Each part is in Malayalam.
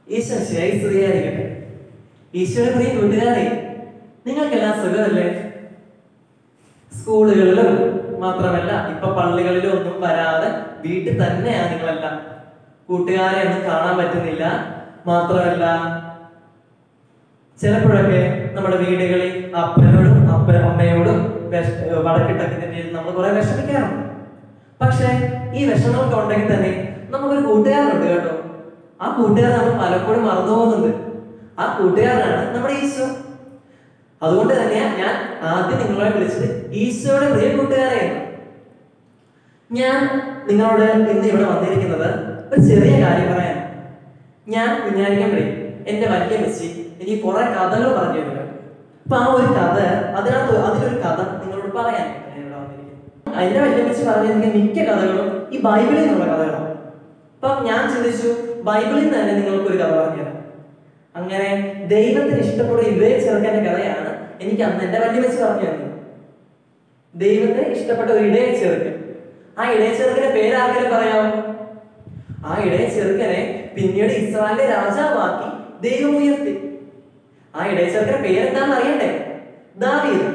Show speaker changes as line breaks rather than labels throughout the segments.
ഈശോ ശരി സ്തുതിയായിരിക്കട്ടെ ഈശോയുടെ പ്രിയ കൂട്ടുകാരെ നിങ്ങൾക്കെല്ലാം സുഖമല്ലേ സ്കൂളുകളിലും മാത്രമല്ല ഇപ്പൊ പള്ളികളിലും ഒന്നും വരാതെ വീട്ടിൽ തന്നെയാണ് നിങ്ങളെല്ലാം കൂട്ടുകാരെ ഒന്നും കാണാൻ പറ്റുന്നില്ല മാത്രമല്ല ചിലപ്പോഴൊക്കെ നമ്മുടെ വീടുകളിൽ അപ്പനോടും അപ്പ അമ്മയോടും വിഷ- ഏർ വഴക്കിട്ടൊക്കെ തന്നെ നമ്മൾ കുറെ വിഷമിക്കാറുണ്ട് പക്ഷെ ഈ വിഷമമൊക്കെ ഉണ്ടെങ്കിൽ തന്നെ നമുക്കൊരു കൂട്ടുകാരനുണ്ട് കേട്ടോ ആ കൂട്ടുകാരൻ നമ്മൾ പലപ്പോഴും മറന്നു പോകുന്നുണ്ട് ആ കൂട്ടുകാരനാണ് നമ്മുടെ ഈശോ അതുകൊണ്ട് തന്നെയാ ഞാൻ ആദ്യം നിങ്ങളെ വിളിച്ചത് ഈശോയുടെ പ്രിയ കൂട്ടുകാരെ ഞാൻ നിങ്ങളോട് ഇന്ന് ഇവിടെ വന്നിരിക്കുന്നത് ഒരു ചെറിയ കാര്യം പറയാൻ ഞാൻ കുഞ്ഞാരിക്കമ്പടി എന്റെ വലിയ മെസ്സി എനിക്ക് കുറെ കഥകൾ പറഞ്ഞു തരുന്നുണ്ട് അപ്പൊ ആ ഒരു കഥ അതിനകത്ത് അതിലൊരു കഥ നിങ്ങളോട് പറയാനായിട്ടാണ് ഞാൻ ഇവിടെ വന്നിരിക്കുന്നത് അതിന്റെ വലിയ മെസ്സി പറഞ്ഞിരിക്കുന്ന മിക്ക കഥകളും ഈ ബൈബിളിൽ നിന്നുള്ള കഥകളാണ് അപ്പൊ ഞാൻ ചിന്തിച്ചു ബൈബിളിൽ നിന്ന് തന്നെ നിങ്ങൾക്ക് ഒരു കഥ പറഞ്ഞുതരാം അങ്ങനെ ദൈവത്തിന് ഇഷ്ടപ്പെടുന്ന ഇവയെ ചെറുക്കന്റെ കഥയാണ് എനിക്ക് അന്ന് എന്റെ വലിയ വെച്ച് പറഞ്ഞു തന്നത് ദൈവത്തിന് ഇഷ്ടപ്പെട്ട ഒരു ഇടയ ചെറുക്കൻ ആ ഇടയ ചെറുക്കന്റെ പേരാർക്കെങ്കിലും പറയാമോ ആ ഇടയ ചെറുക്കനെ പിന്നീട് ഇസ്രായേലിന്റെ രാജാവാക്കി ദൈവം ഉയർത്തി ആ ഇടയ ചെറുക്കന്റെ പേരെന്താണെന്ന് അറിയണ്ടേ ദാവീദ്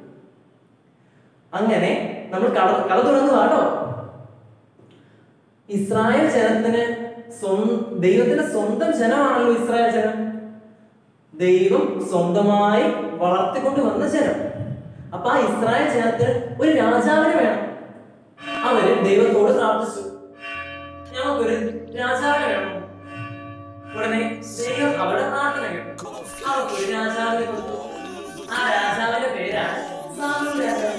അങ്ങനെ നമ്മൾ കഥ കഥ തുടങ്ങുക കേട്ടോ ഇസ്രായേൽ ജനത്തിന് സ്വന്തം ദൈവത്തിന്റെ സ്വന്തം ജനമാണല്ലോ ഇസ്രായേൽ ജനം ദൈവം സ്വന്തമായി വളർത്തിക്കൊണ്ട് വന്ന ജനം അപ്പൊ ആ ഇസ്രായേൽ ജനത്തിന് ഒരു രാജാവിനെ വേണം അവര് ദൈവത്തോട് പ്രാർത്ഥിച്ചു ഞങ്ങൾക്കൊരു രാജാവിനെ വേണം ഉടനെ ദൈവം അവരുടെ പ്രാർത്ഥന കേട്ടു അവർക്കൊരു രാജാവിനെ കൊടുത്തു ആ രാജാവിന്റെ പേരാണ് സാമൂൽ രാജാവ്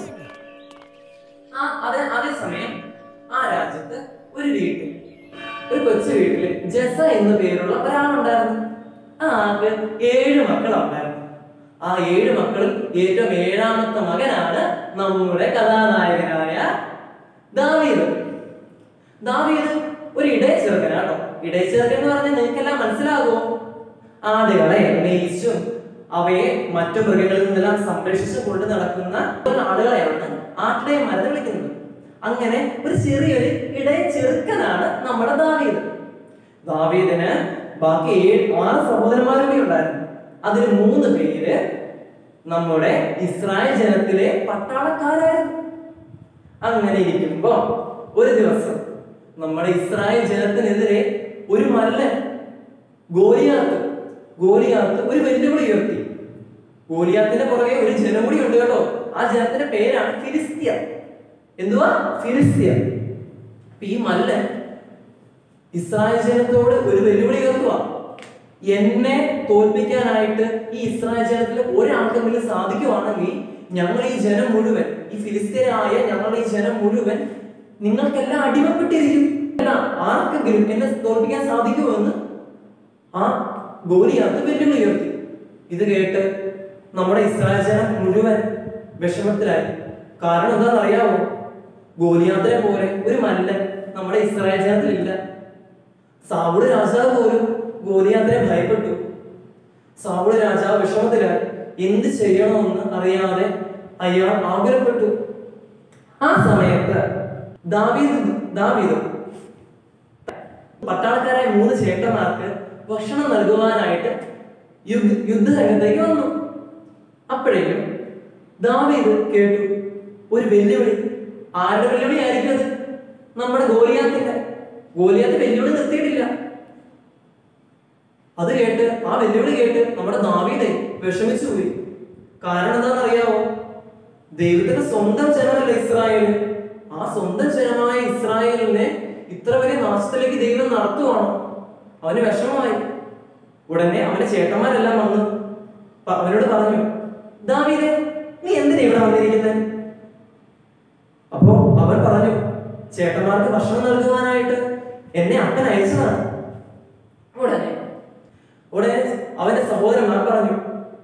ആ അതേ അതേസമയം ആ രാജ്യത്ത് ഒരു വീട്ടിൽ ഒരു കൊച്ചു വീട്ടില് ജസ എന്ന പേരുള്ള ഒരാളുണ്ടായിരുന്നു ആ ആൾക്ക് ഏഴ് മക്കളുണ്ടായിരുന്നു ആ ഏഴ് മക്കളിൽ ഏറ്റവും ഏഴാമത്തെ മകനാണ് നമ്മുടെ കഥാനായകനായ ദാവീദ് ദാവീദ് ഒരു ഇടയ ചെറുക്കനാട്ടോ ഇടയ ചെറുക്കൻ എന്ന് പറഞ്ഞാൽ നിങ്ങൾക്കെല്ലാം മനസ്സിലാകുമോ ആടുകളെ മേയിച്ചും അവയെ മറ്റു മൃഗങ്ങളിൽ നിന്നെല്ലാം സംരക്ഷിച്ചു കൊണ്ട് നടക്കുന്ന ആളുകളെയാണ് ആട്ടിടയന്മാരെന്ന് വിളിക്കുന്നത് അങ്ങനെ ഒരു ചെറിയൊരു ഇടയ ചെറുക്കനാണ് നമ്മുടെ ദാവീദ് ദാവീദിന് ബാക്കി ഏഴ് ആറ് സഹോദരന്മാരും കൂടി ഉണ്ടായിരുന്നു അതിൽ മൂന്ന് പേര് നമ്മുടെ ഇസ്രായേൽ ജനത്തിലെ പട്ടാളക്കാരായിരുന്നു അങ്ങനെ ഇരിക്കുമ്പോ ഒരു ദിവസം നമ്മുടെ ഇസ്രായേൽ ജനത്തിനെതിരെ ഒരു മല്ലൻ ഗോലിയാത്ത് ഗോലിയാത്ത് ഒരു വെല്ലുവിളി ഉയർത്തി ഗോലിയാത്തിന്റെ പുറകെ ഒരു ജനം കൂടി ഉണ്ട് കേട്ടോ ആ ജനത്തിന്റെ പേരാണ് ഫിലിസ്തീയ എന്തുവാ ഫിലിസ്തീയ അപ്പൊ ഈ മല്ലൻ ഇസ്രായേൽ ജനത്തോട് ഒരു വെല്ലുവിളി ഉയർത്തുക എന്നെ തോൽപ്പിക്കാനായിട്ട് ഈ ഇസ്രായേൽ ജനത്തിൽ ഒരാൾക്കെങ്കിലും സാധിക്കുവാണെങ്കിൽ ഞങ്ങൾ ഈ ജനം മുഴുവൻ ഈ ഫിലിസ്തീനായ ഞങ്ങളുടെ ഈ ജനം മുഴുവൻ നിങ്ങൾക്കെല്ലാം അടിമപ്പെട്ടിരിക്കും അല്ല ആർക്കെങ്കിലും എന്നെ തോൽപ്പിക്കാൻ സാധിക്കുമെന്ന് ആ ഗോലിയാത്ത് വെല്ലുവിളി ഉയർത്തി ഇത് കേട്ട് നമ്മുടെ ഇസ്രായേൽ ജനം മുഴുവൻ വിഷമത്തിലായി കാരണം എന്താണെന്ന് അറിയാമോ ഗോലിയാത്തിനെ പോലെ ഒരു മല്ലൻ നമ്മുടെ ഇസ്രായേൽ ജനത്തിലില്ല സാവുള് രാജാവ് പോലും ഗോലിയാത്തിനെ ഭയപ്പെട്ടു സാവുള് രാജാവ് വിഷമത്തിലായി എന്ത് ചെയ്യണമെന്ന് അറിയാതെ അയാൾ ആകുലപ്പെട്ടു ആ സമയത്ത് ദാവീദ് ദാവീദും പട്ടാളക്കാരായ മൂന്ന് ചേട്ടന്മാർക്ക് ഭക്ഷണം നൽകുവാനായിട്ട് യുദ്ധ യുദ്ധരംഗത്തേക്ക് വന്നു അപ്പോഴേക്കും ദാവീദ് കേട്ടു ഒരു വെല്ലുവിളി ആരുടെ വെല്ലുവിളി ആയിരിക്കും അത് നമ്മുടെ ഗോലിയാത്തിന്റെ ഗോലിയാത്ത് വെല്ലുവിളി നിർത്തിയിട്ടില്ല അത് കേട്ട് ആ വെല്ലുവിളി കേട്ട് നമ്മുടെ ദാവീദെ വിഷമിച്ചു പോയി കാരണം എന്താണെന്ന് അറിയാമോ ദൈവത്തിന്റെ സ്വന്തം ജനമല്ല ഇസ്രായേൽ ആ സ്വന്തം ജനമായ ഇസ്രായേലിനെ ഇത്ര വലിയ നാശത്തിലേക്ക് ദൈവം നടത്തുവാണോ അവന് വിഷമമായി ഉടനെ അവന്റെ ചേട്ടന്മാരെല്ലാം വന്ന് പ- അവനോട് പറഞ്ഞു ദാവീദെ നീ എന്തിനാ ഇവിടെ വന്നിരിക്കുന്നത് അപ്പോ അവൻ പറഞ്ഞു ചേട്ടന്മാർക്ക് ഭക്ഷണം നൽകുവാനായിട്ട് എന്നെ അപ്പൻ അയച്ചതാണ് ഉടനെ ഉടനെ അവന്റെ സഹോദരന്മാർ പറഞ്ഞു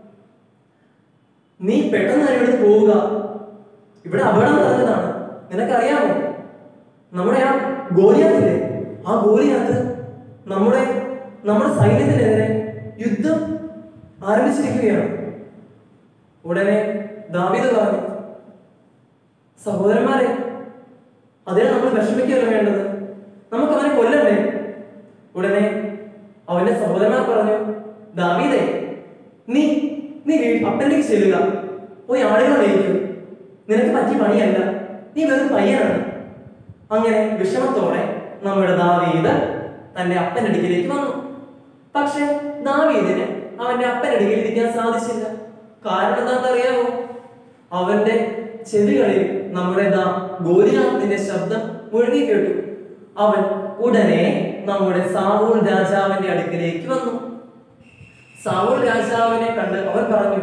നീ പെട്ടെന്ന് തന്നെ ഇവിടുന്ന് പോവുക ഇവിടെ അപകടം നടന്നതാണ് നിനക്കറിയാമോ നമ്മുടെ ആ ഗോലിയാത്തില്ലേ ആ ഗോലിയാത്ത് നമ്മുടെ നമ്മുടെ സൈന്യത്തിനെതിരെ യുദ്ധം ആരംഭിച്ചിരിക്കുകയാണ് ഉടനെ ദാവീദ് പറഞ്ഞു സഹോദരന്മാരെ അതിനെ നമ്മൾ വിഷമിക്കുകയല്ല വേണ്ടത് നമുക്ക് അവനെ കൊല്ലണ്ടേ ഉടനെ അവന്റെ സഹോദരന്മാർ പറഞ്ഞു ദാവീദേ നീ നീ വീ- അപ്പനിലേക്ക് ചെല്ലുക പോയി ആളുകളെ മേയ്ക്കൂ നിനക്ക് പറ്റിയ പണിയല്ല നീ വെറും പയ്യനാണ് അങ്ങനെ വിഷമത്തോടെ നമ്മുടെ ദാവീദ് തന്റെ അപ്പന്റെ അടുക്കിലേക്ക് വന്നു പക്ഷെ ദാവീദിന് അവന്റെ അപ്പന്റെ അടുക്കൽ ഇരിക്കാൻ സാധിച്ചില്ല കാരണം എന്താണെന്ന് അറിയാമോ അവന്റെ ചെവികളിൽ നമ്മുടെ ദാ ഗോലിയാത്തിന്റെ ശബ്ദം മുഴുകി കേട്ടു അവൻ ഉടനെ നമ്മുടെ സാവൂൾ രാജാവിന്റെ അടുക്കിലേക്ക് വന്നു സാവൂൾ രാജാവിനെ കണ്ട് അവൻ പറഞ്ഞു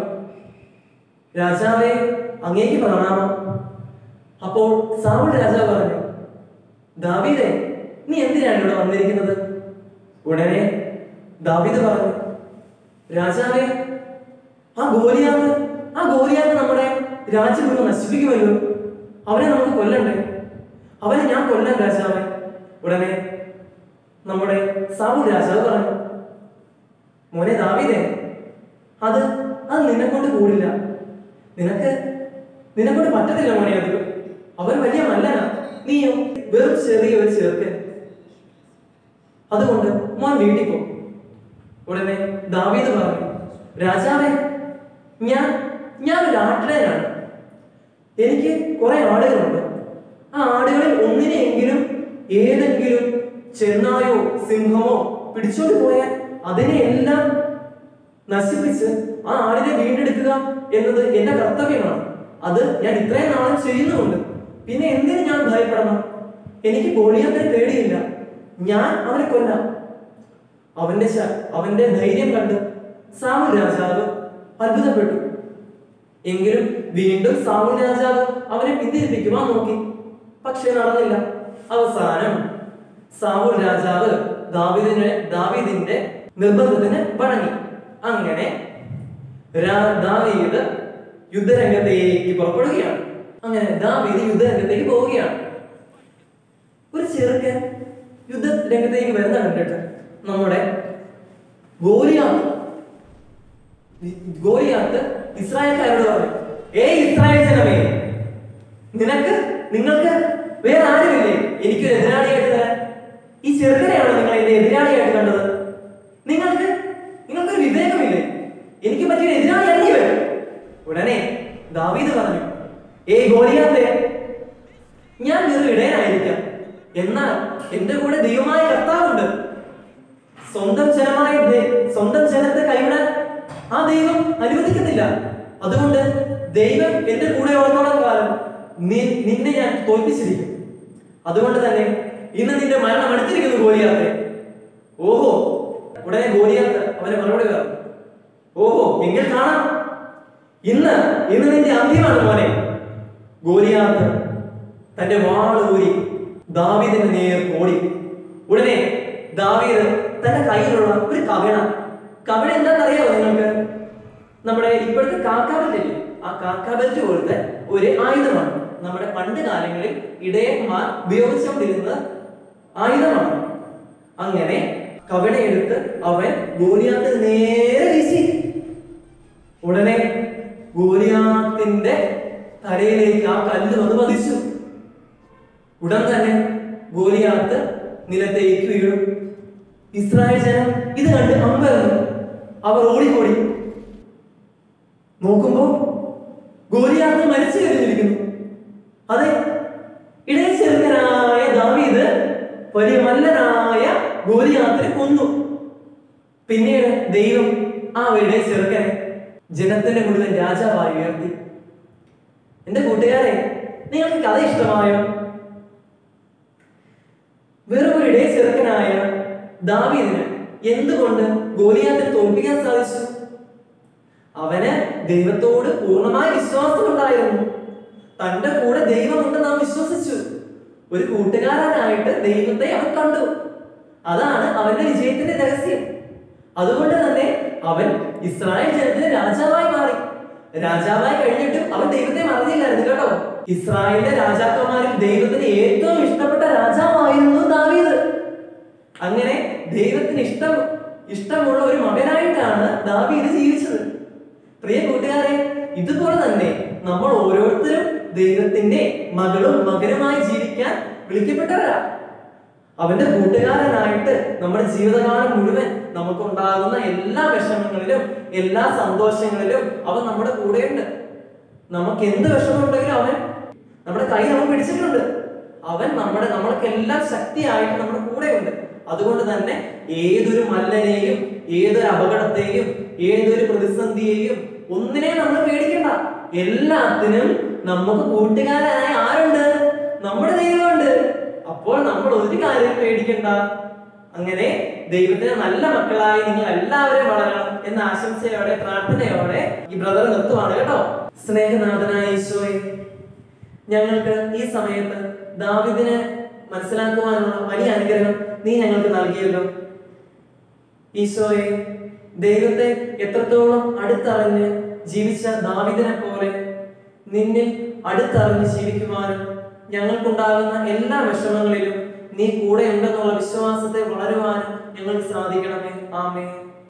രാജാവേ അങ്ങേക്ക് പ്രണാമം അപ്പോൾ സാവൂൾ രാജാവ് പറഞ്ഞു ദാവീദേ നീ എന്തിനാണ് ഇവിടെ വന്നിരിക്കുന്നത് ഉടനെ ദാവീദ് പറഞ്ഞു രാജാവേ ആ ഗോലിയാത്ത് ആ ഗോലിയാത്ത് നമ്മുടെ രാജ്യം മുഴുവൻ നശിപ്പിക്കുമല്ലോ അവനെ നമുക്ക് കൊല്ലണ്ടേ അവനെ ഞാൻ കൊല്ലാൻ രാജാവേ ഉടനെ നമ്മുടെ സാവൂൾ രാജാവ് പറഞ്ഞു മോനെ ദാവീദേ അത് അത് നിന്നെ കൊണ്ട് കൂടില്ല നിനക്ക് നിന്നെ കൊണ്ട് പറ്റത്തില്ല മോനെ അത് അവൻ വലിയ മല്ലനാ നീയോ വെറും ചെറിയ ഒരു ചെറുക്കൻ അതുകൊണ്ട് മോൻ വീട്ടിൽ പോ ഉടനെ ദാവീദ് പറഞ്ഞു രാജാവേ ഞാൻ ഞാൻ ഒരു ആട്ടിടയനാണ് എനിക്ക് കുറെ ആടുകളുണ്ട് ആ ആടുകളിൽ ഒന്നിനെയെങ്കിലും ഏതെങ്കിലും ചെന്നായോ സിംഹമോ പിടിച്ചോണ്ട് പോയാൽ അതിനെ എല്ലാം നശിപ്പിച്ച് ആ ആടിനെ വീണ്ടെടുക്കുക എന്നത് എന്റെ കർത്തവ്യമാണ് അത് ഞാൻ ഇത്രയും നാളും ചെയ്യുന്നുമുണ്ട് പിന്നെ എന്തിനു ഞാൻ ഭയപ്പെടണം എനിക്ക് ഗോളിയാത്തിനെ പേടിയില്ല ഞാൻ അവനെ കൊല്ലാം അവന്റെ ശ- അവന്റെ ധൈര്യം കണ്ട് സാമുൽ രാജാവ് അത്ഭുതപ്പെട്ടു എങ്കിലും വീണ്ടും സാമുൽ രാജാവ് അവനെ പിന്തിരിപ്പിക്കുവാൻ നോക്കി പക്ഷെ നടന്നില്ല അവസാനം സാമുൽ രാജാവ് ദാവീദിനെ ദാവീദിന്റെ നിർബന്ധത്തിന് വഴങ്ങി അങ്ങനെ രാ- ദാവീദ് യുദ്ധരംഗത്തേക്ക് പുറപ്പെടുകയാണ് അങ്ങനെ ദാവീദ് യുദ്ധരംഗത്തേക്ക് പോവുകയാണ് ഒരു ചെറുക്കൻ യുദ്ധ രംഗത്തേക്ക് വരുന്ന കണ്ടിട്ട് നമ്മുടെ ഗോലിയാത്ത് ഗോലിയാത്ത് ഇസ്രായേൽക്കാരോട് പറഞ്ഞു ഏ ഇസ്രായേൽ ജനമേ നിനക്ക് നിങ്ങൾക്ക് വേറെ ആരുമില്ലേ എനിക്കൊരു എതിരാളിയായിട്ട് തരാൻ ഈ ചെറുക്കനെയാണോ നിങ്ങൾ എന്റെ എതിരാളിയായിട്ട് കണ്ടത് നിങ്ങൾക്ക് നിങ്ങൾക്കൊരു വിവേകമില്ലേ എനിക്ക് പറ്റിയ എതിരാളി അല്ലേ ഇവൻ ഉടനെ ദാവീദ് പറഞ്ഞു ഏയ് ഗോലിയാത്തെ ഞാൻ വെറും ഇടയനായിരിക്കാം എന്നാൽ എന്റെ കൂടെ ദൈവമായ കർത്താവുണ്ട് സ്വന്തം ജനമായ ദൈ- സ്വന്തം ജനത്തെ കൈവിടാൻ ആ ദൈവം അനുവദിക്കുന്നില്ല അതുകൊണ്ട് ദൈവം എന്റെ കൂടെ ഉള്ളത്തോളം കാലം നി- നിന്നെ ഞാൻ തോൽപ്പിച്ചിരിക്കും അതുകൊണ്ട് തന്നെ ഇന്ന് നിന്റെ മരണം അടുത്തിരിക്കുന്നു ഗോലിയാത്തെ ഓഹോ ഉടനെ ഗോലിയാത്ത് അവനെ മറുപടി പറഞ്ഞു ഓഹോ എങ്കിൽ കാണാം ഇന്ന് ഇന്ന് നിന്റെ അന്ത്യമാണ് മോനെ ഗോലിയാത്ത് തന്റെ വാളൂരി ദാവീദിന് നേർ ഓടി ഉടനെ ദാവീദ് തന്റെ കയ്യിലുള്ള ഒരു കവിണ കവിണ എന്താണെന്നറിയാമോ നിങ്ങൾക്ക് നമ്മുടെ ഇപ്പോഴത്തെ കാക്കാബെൽറ്റ് ഇല്ലേ ആ കാക്കാബെൽറ്റ് പോലത്തെ ഒരു ആയുധമാണ് നമ്മുടെ പണ്ട് കാലങ്ങളിൽ ഇടയന്മാർ ഉപയോഗിച്ചുകൊണ്ടിരുന്ന ആയുധമാണ് അങ്ങനെ കവിണയെടുത്ത് അവൻ ഗോലിയാത്തിന് നേരെ വീശി ഉടനെ ഗോലിയാത്തിന്റെ തലയിലേക്ക് ആ കല്ല് വന്ന് പതിച്ചു ഉടൻ തന്നെ ഗോലിയാത്ത് നിലത്തേക്ക് വീണു ഇസ്രായേൽ ജനം ഇത് കണ്ട് അമ്പരന്നു അവർ ഓടിക്കോടി നോക്കുമ്പോ ഗോലിയാത്ത് മരിച്ചു കഴിഞ്ഞിരിക്കുന്നു അതെ ഇടയ ചെറുക്കനായ ദാവീദ് വലിയ മല്ലനായ ഗോലിയാത്തിനെ കൊന്നു പിന്നീട് ദൈവം ആ ഇടയ ചെറുക്കനെ ജനത്തിന്റെ മുഴുവൻ രാജാവായി ഉയർത്തി എന്റെ കൂട്ടുകാരെ നിങ്ങൾക്ക് കഥ ഇഷ്ടമായോ വെറും ഒരു ഇടയ ചെറുക്കനായ ദാവീദിന് എന്തുകൊണ്ട് ഗോലിയാത്തിനെ തോൽപ്പിക്കാൻ സാധിച്ചു അവന് ദൈവത്തോട് പൂർണ്ണമായ വിശ്വാസം ഉണ്ടായിരുന്നു തന്റെ കൂടെ ദൈവമുണ്ടെന്ന് അവൻ വിശ്വസിച്ചു ഒരു കൂട്ടുകാരനായിട്ട് ദൈവത്തെ അവൻ കണ്ടു അതാണ് അവന്റെ വിജയത്തിന്റെ രഹസ്യം അതുകൊണ്ട് തന്നെ അവൻ ഇസ്രായേൽ ജനത്തിന് രാജാവായി മാറി രാജാവായി കഴിഞ്ഞിട്ടും അവൻ ദൈവത്തെ മറന്നില്ലായിരുന്നു കേട്ടോ ഇസ്രായേലിലെ രാജാക്കന്മാരിൽ ദൈവത്തിന് ഏറ്റവും ഇഷ്ടപ്പെട്ട രാജാവായിരുന്നു ദാവീദ് അങ്ങനെ ദൈവത്തിന് ഇഷ്ടം ഇഷ്ടമുള്ള ഒരു മകനായിട്ടാണ് ദാവീദ് ജീവിച്ചത് പ്രിയ കൂട്ടുകാരെ ഇതുപോലെ തന്നെ നമ്മൾ ഓരോരുത്തരും ദൈവത്തിന്റെ മകളും മകനുമായി ജീവിക്കാൻ വിളിക്കപ്പെട്ടവരാ അവന്റെ കൂട്ടുകാരനായിട്ട് നമ്മുടെ ജീവിതകാലം മുഴുവൻ നമുക്കുണ്ടാകുന്ന എല്ലാ വിഷമങ്ങളിലും എല്ലാ സന്തോഷങ്ങളിലും അവൻ നമ്മുടെ കൂടെയുണ്ട് നമുക്ക് എന്ത് വിഷമമുണ്ടെങ്കിലും അവൻ നമ്മുടെ കൈ നമ്മൾ പിടിച്ചിട്ടുണ്ട് അവൻ നമ്മുടെ നമ്മൾക്കെല്ലാം ശക്തിയായിട്ട് നമ്മുടെ കൂടെയുണ്ട് അതുകൊണ്ട് തന്നെ ഏതൊരു മല്ലനെയും ഏതൊരു അപകടത്തെയും ഏതൊരു പ്രതിസന്ധിയെയും ഒന്നിനെയും നമ്മൾ പേടിക്കണ്ട എല്ലാത്തിനും നമുക്ക് കൂട്ടുകാരായ ആരുണ്ട് നമ്മുടെ ദൈവമുണ്ട് അപ്പോൾ നമ്മൾ ഒരു കാര്യം പേടിക്കണ്ട അങ്ങനെ ദൈവത്തിന് നല്ല മക്കളായി നിങ്ങൾ എല്ലാവരും വളരണം എന്ന ആശംസയോടെ പ്രാർത്ഥനയോടെ ഈ ബ്രദർ നിർത്തുവാണ് കേട്ടോ സ്നേഹനാഥനായ ഈശോയെ ഞങ്ങൾക്ക് ഈ സമയത്ത് ദാവിദിനെ മനസ്സിലാക്കുവാനുള്ള വലിയ അനുഗ്രഹം നീ ഞങ്ങൾക്ക് നൽകിയല്ലോ ഈശോയെ ദൈവത്തെ എത്രത്തോളം അടുത്തറിഞ്ഞ് ജീവിച്ച ദാവിദിനെ പോലെ നിന്നിൽ അടുത്തറിഞ്ഞ് ജീവിക്കുവാനും ഞങ്ങൾക്കുണ്ടാകുന്ന എല്ലാ വിഷമങ്ങളിലും നീ കൂടെ ഉണ്ടെന്നുള്ള വിശ്വാസത്തെ വളരുവാനും ഞങ്ങൾക്ക് സാധിക്കണമേ ആമേ